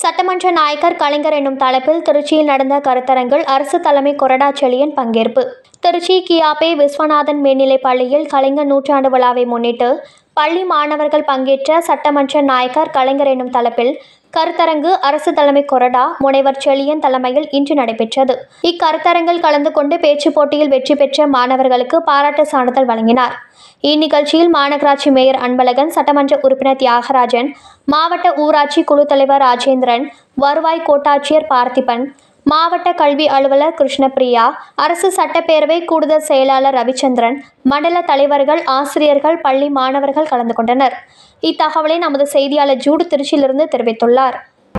சட்டமன்ற நாயக்கர் கலைஞர் என்னும் தலைப்பில் திருச்சியில் நடந்த கருத்தரங்கில் அரசு தலைமை கொறடா செழியன் பங்கேற்பு திருச்சி கியாபே விஸ்வநாதன் மேல்நிலைப் பள்ளியில் கலைஞர் நூற்றாண்டு விழாவை முன்னிட்டு பள்ளி மாணவர்கள் பங்கேற்ற சட்டமன்ற நாயக்கர் கலைஞர் என்னும் தலைப்பில் கருத்தரங்கு அரசு தலைமை கொறடா முனைவர் செழியன் தலைமையில் இன்று நடைபெற்றது இக்கருத்தரங்கில் கலந்து கொண்டு பேச்சுப் போட்டியில் வெற்றி பெற்ற மாணவர்களுக்கு பாராட்டு சான்றிதழ் வழங்கினார் இந்நிகழ்ச்சியில் மாநகராட்சி மேயர் அன்பழகன் சட்டமன்ற உறுப்பினர் தியாகராஜன் மாவட்ட ஊராட்சி குழு தலைவர் ராஜேந்திரன் வருவாய் கோட்டாட்சியர் பார்த்திபன் மாவட்ட கல்வி அலுவலர் கிருஷ்ணபிரியா அரசு சட்டப்பேரவை கூடுதல் செயலாளர் ரவிச்சந்திரன் மண்டல தலைவர்கள் ஆசிரியர்கள் பள்ளி மாணவர்கள் கலந்து கொண்டனர் இத்தகவலை நமது செய்தியாளர் ஜூடு திருச்சியிலிருந்து தெரிவித்துள்ளார்